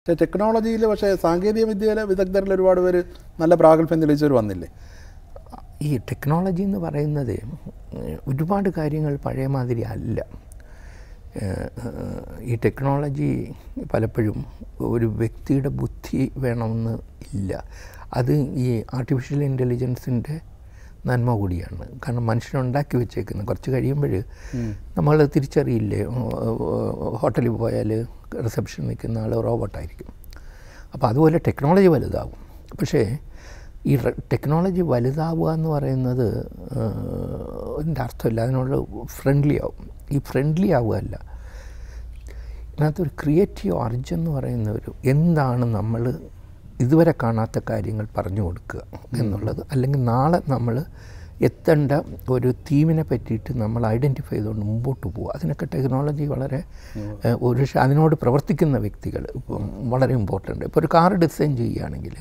പക്ഷേ ടെക്നോളജിയിൽ പക്ഷേ സാങ്കേതിക വിദ്യയിലെ വിദഗ്ധരിൽ ഒരുപാട് പേര് നല്ല പ്രാഗൽഭ്യം തെളിയിച്ചവർ വന്നില്ലേ ഈ ടെക്നോളജി എന്ന് പറയുന്നത് ഒരുപാട് കാര്യങ്ങൾ പഴയ മാതിരി അല്ല ഏഹ് ഈ ടെക്നോളജി പലപ്പോഴും ഒരു വ്യക്തിയുടെ ബുദ്ധി വേണമെന്ന് ഇല്ല അത് ഈ ആർട്ടിഫിഷ്യൽ ഇൻ്റലിജൻസിൻ്റെ നന്മ കൂടിയാണ് കാരണം മനുഷ്യനുണ്ടാക്കി വെച്ചേക്കുന്നത് കുറച്ച് കഴിയുമ്പോൾ നമ്മൾ തിരിച്ചറിയില്ലേ ഹോട്ടലിൽ പോയാൽ റിസപ്ഷൻ നിൽക്കുന്ന ആൾ റോബോട്ടായിരിക്കും അപ്പോൾ അതുപോലെ ടെക്നോളജി വലുതാവും പക്ഷേ ഈ ടെക്നോളജി വലുതാവുക എന്ന് പറയുന്നത് അതിൻ്റെ അർത്ഥമില്ല അതിനോട് ഫ്രണ്ട്ലി ആവും ഈ ഫ്രണ്ട്ലി ആവുകയല്ല ഇതിനകത്തൊരു ക്രിയേറ്റീവ് അർജ് എന്ന് പറയുന്ന ഒരു എന്താണ് നമ്മൾ ഇതുവരെ കാണാത്ത കാര്യങ്ങൾ പറഞ്ഞു കൊടുക്കുക എന്നുള്ളത് അല്ലെങ്കിൽ നാളെ നമ്മൾ എത്തേണ്ട ഒരു തീമിനെ പറ്റിയിട്ട് നമ്മൾ ഐഡൻറ്റിഫൈ ചെയ്തുകൊണ്ട് മുമ്പോട്ട് പോകുക അതിനൊക്കെ ടെക്നോളജി വളരെ ഏഹ്, ഒരു ശ- അതിനോട് പ്രവർത്തിക്കുന്ന വ്യക്തികൾ ഇപ്പം വളരെ ഇമ്പോർട്ടൻ്റ് ഇപ്പോൾ ഒരു കാർ ഡിസൈൻ ചെയ്യുകയാണെങ്കിൽ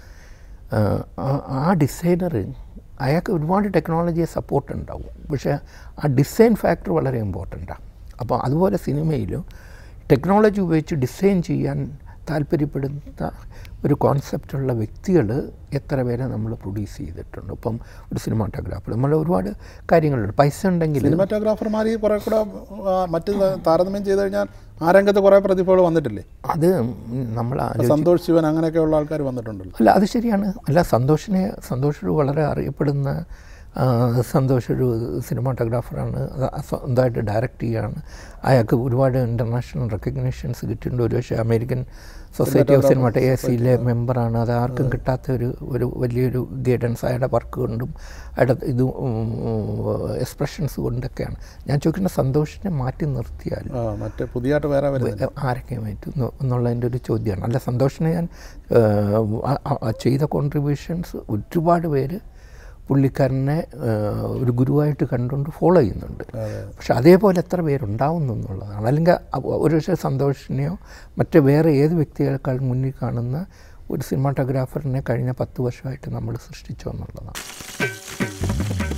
ആഹ് ആ- ആ ഡിസൈനർ അയാൾക്ക് ഒരുപാട് ടെക്നോളജിയെ സപ്പോർട്ട് ഉണ്ടാവും പക്ഷേ ആ ഡിസൈൻ ഫാക്ടർ വളരെ ഇമ്പോർട്ടൻ്റാണ് അപ്പോൾ അതുപോലെ സിനിമയിലും ടെക്നോളജി ഉപയോഗിച്ച് ഡിസൈൻ ചെയ്യാൻ താല്പര്യപ്പെടുന്ന ഒരു കോൺസെപ്റ്റുള്ള വ്യക്തികൾ എത്ര പേരെ നമ്മൾ പ്രൊഡ്യൂസ് ചെയ്തിട്ടുണ്ട് ഇപ്പം ഒരു സിനിമാറ്റോഗ്രാഫർ നമ്മൾ ഒരുപാട് കാര്യങ്ങളുണ്ട് പൈസ ഉണ്ടെങ്കിൽ സിനിമാറ്റോഗ്രാഫർമാർ ഈ കുറെ കൂടെ ആ, മറ്റ് താരതമ്യം ചെയ്ത് കഴിഞ്ഞാൽ ആ രംഗത്ത് കുറേ പ്രതിഭകൾ വന്നിട്ടില്ലേ അത് നമ്മൾ സന്തോഷ് ശിവൻ അങ്ങനെയൊക്കെയുള്ള ആൾക്കാർ വന്നിട്ടുണ്ടല്ലോ അല്ല അത് ശരിയാണ് അല്ല സന്തോഷിനെ സന്തോഷ് ഒരു വളരെ അറിയപ്പെടുന്ന ആ, സന്തോഷ് ഒരു സിനിമാറ്റോഗ്രാഫറാണ് അത് സ്വന്തമായിട്ട് ഡയറക്റ്റ് ചെയ്യുകയാണ് അയാൾക്ക് ഒരുപാട് ഇൻ്റർനാഷണൽ റെക്കഗ്നീഷൻസ് കിട്ടിയിട്ടുണ്ട് ഒരുപക്ഷെ അമേരിക്കൻ സൊസൈറ്റി ഓഫ് സിനിമാറ്റ എ സിയിലെ മെമ്പറാണ് അത് ആർക്കും കിട്ടാത്ത ഒരു ഒരു വലിയൊരു ഗൈഡൻസ് അയാളുടെ വർക്ക് കൊണ്ടും അയാളുടെ ഇത് എക്സ്പ്രഷൻസ് കൊണ്ടൊക്കെയാണ് ഞാൻ ചോദിക്കുന്ന സന്തോഷിനെ മാറ്റി നിർത്തിയാൽ ആ മറ്റേ പുതിയതായിട്ട് വേറെ വരുന്നില്ല ആരൊക്കെ പറ്റുന്നു എന്നുള്ളതിൻ്റെ ഒരു ചോദ്യമാണ് അല്ല സന്തോഷിനെ ഞാൻ ഏഹ്, ആ- ആ- ആ ചെയ്ത കോൺട്രിബ്യൂഷൻസ് ഒരുപാട് പേര് പുള്ളിക്കാരനെ ഏഹ്, ഒരു ഗുരുവായിട്ട് കണ്ടുകൊണ്ട് ഫോളോ ചെയ്യുന്നുണ്ട് പക്ഷെ അതേപോലെ എത്ര പേരുണ്ടാവുന്നു എന്നുള്ളതാണ് അല്ലെങ്കിൽ അ- ഒരു പക്ഷേ സന്തോഷിനെയോ മറ്റ് വേറെ ഏത് വ്യക്തികളെക്കാൾ മുന്നിൽ കാണുന്ന ഒരു സിനിമാറ്റോഗ്രാഫറിനെ കഴിഞ്ഞ പത്ത് വർഷമായിട്ട് നമ്മൾ സൃഷ്ടിച്ചു എന്നുള്ളതാണ്